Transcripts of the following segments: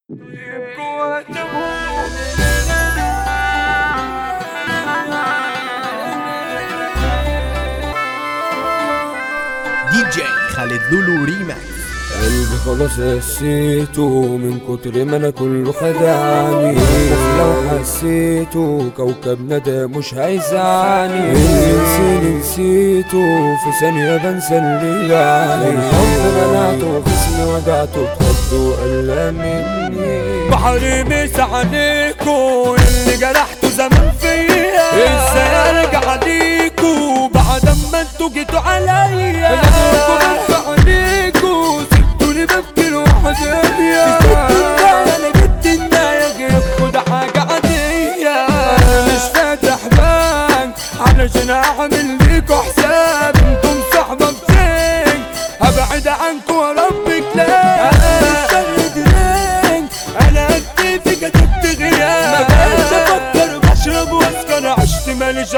دي جي خالد لولو ريماكس قلبي خلاص قسيته من كتر ما انا كله خدعني لو حسيته كوكبنا ده مش هيزعلني اللي نسيني نسيته في ثانية بنسى اللي يعني الحب منعته خصمي وجعته اتخض وقلى مني بحري مش عليكو اللي جرحته زمان فيا ازاي ارجع ليكو بعد اما انتوا جيتوا عليا انا برجع عليكو سبتوني ببكي لوحديا انا جبت النايا غيركوا ده حاجة عادية انا مش فاتح بنك علشان اعمل ليكوا حساب انتم صحبة بزين هبعد عنكوا وربك لا انا مش درينك انا اكتفي كتبت غياب ما بقتش افكر بشرب واسكر عشت ماليش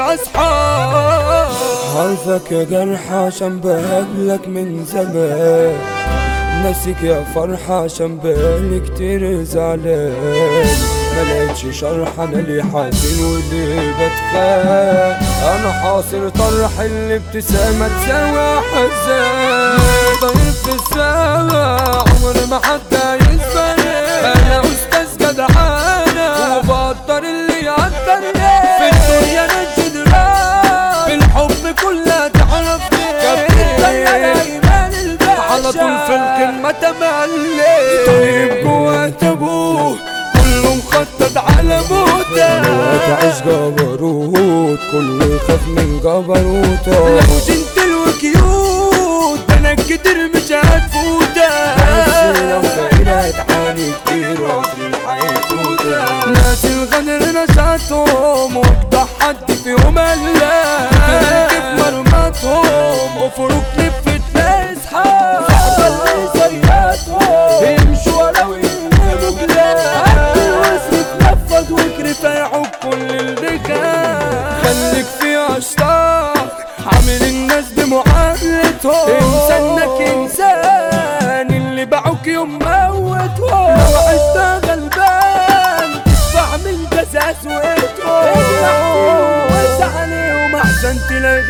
اصحاب عارفك يا جرح عشان بقابلك من زمان ناسيك يا فرحة عشان بقالي كتير زعلان ملقتش شرح انا ليه حزين وليه بتخان انا حاصر طرح الابتسامة تساوي حزان طيب في السما عمر ما حد يسبني انا استاذ جدعانة وبقدر اللي يقدر في الدنيا انا جدران في الحب كلها تعرفني كابتن ايمان الباشا على طول في الكلمة تملي طيب جوا ابوه كله مخطط على موته تعيش جبروت كله يخاف من جبروته لو جنتل وكيوت ده انا كتير مش هتفوتك بس لو فقير هتعاني كتير وعمري هيفوتك ناس الغدر نشاطهم وضح حد فيهم الا كيف مرمطهم وفروق لفت ناس حال صحبة زياتهم يمشوا ولو يقلبوا بلاد الوزن اتنفض وكرف يعوق كل الرجال خليك في اشطار عامل الناس بمعاملتهم انسى انك انسان اللي باعوك يوم موتهم لو عشت غلبان تدفع من جزاء سويتهم وسع عليهم احسن تلاقي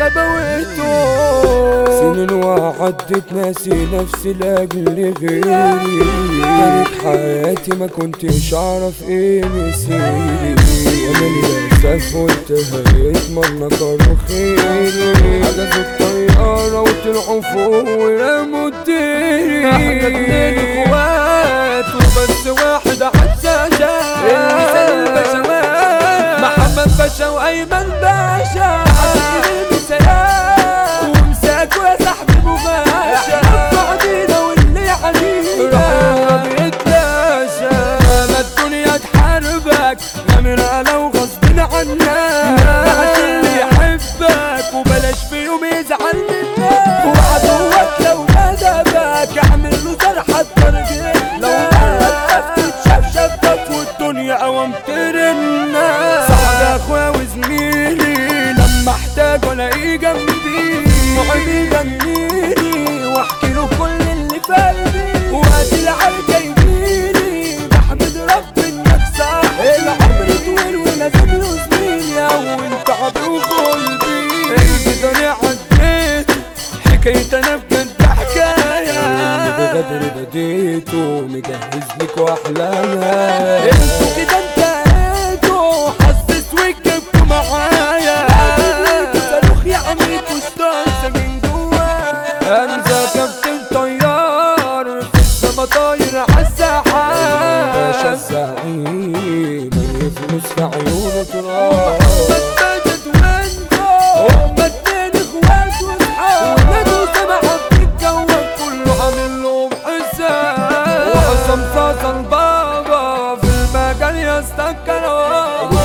غبوتهم سنين وعدت ناسي نفسي لاجل غيري كانت حياتي ما كنتش اعرف ايه مسيري انا للاسف قلت هيتمنى كانوا خيري حجزوا الطيارة وطلعوا فوق ورموا الديري احنا اتنين اخوات وبس واحد حساسة المثال البشوات محمد باشا وايمن باشا حبيبي المثالات ومساكوا يا صاحبي بغاشا بعدينا واللي علينا بيتلاشى ما الدنيا تحاربك غامرة لو غصب عنك بعد اللي يحبك وبلاش في يوم يزعل منك وعدوك لو ندبك اعمل له جرح الدرجة لو مرة تشاف شافك والدنيا قوام ترنا صاحب اخويا وزميلي لما احتاج الاقيه جنبي صاحبي يغنيلي واحكي له كل اللي في قلبي وقت العركة يجيلي بحمد رب انك صح العمر طويل ولازم له سنين يا وانت عبي وقلبي البداية عديت حكاية انا بجد حكاية بغدر بديته مجهز لك واحلامها انتوا كده انتهيتوا حسس وكبكوا معايا صاروخ يعملكوا ستانسة من جوايا انزل كابتن طيار في السما طاير باشا عالساحات الزعيم اللي فلوس في عيونه تراب متجت وانتو هما اتنين اخوات واصحاب ولادوا سمعة بتتجوز كله عامل لهم حساب وحسام صاصا البابا في المجال يستكروا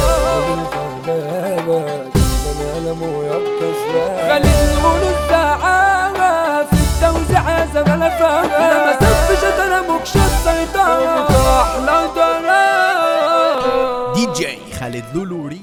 خلي نقول السعادة في التوزيع يا زملاء فاهم لما سفش انا مكشف سيطرة احلى درام دي جي خالد لولو